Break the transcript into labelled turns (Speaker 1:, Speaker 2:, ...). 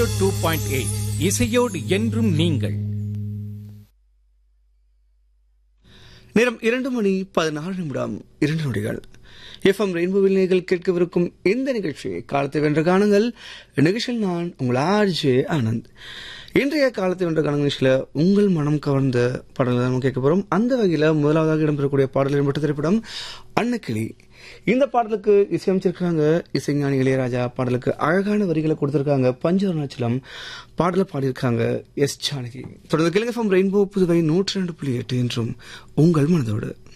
Speaker 1: two point eight இசையோடு என்றும் நீங்கள்
Speaker 2: நேரம் இரண்டு மணி பதினாறு நிமிடம் இரண்டு நொடிகள் எஃப்எம் ரெயின்போவில் நீங்கள் கேட்கவிருக்கும் இந்த நிகழ்ச்சி காலத்தை வென்ற காணுங்கள் நிகழ்ச்சியில் நான் உங்கள் ஆர்ஜே ஆனந்த் இன்றைய காலத்தை வென்ற காணுங்கள் நிகழ்ச்சியில் உங்கள் மனம் கவர்ந்த பாடல்கள் தான் நம்ம கேட்க போகிறோம் அந்த வகையில் முதலாவதாக இடம்பெறக்கூடிய பாடல் இடம்பெற்ற திரைப்படம் அன்னக்கிளி இந்த பாடலுக்கு இசையமைச்சிருக்காங்க இசைஞானி இளையராஜா பாடலுக்கு அழகான வரிகளை கொடுத்திருக்காங்க பஞ்ச அருணாச்சலம் பாடலை பாடியிருக்காங்க எஸ் ஜானகி தொடர்ந்து கிழங்கு ரெயின்போ புதுவை நூற்றி ரெண்டு புள்ளி எட்டு என்றும் உங்கள் மனதோடு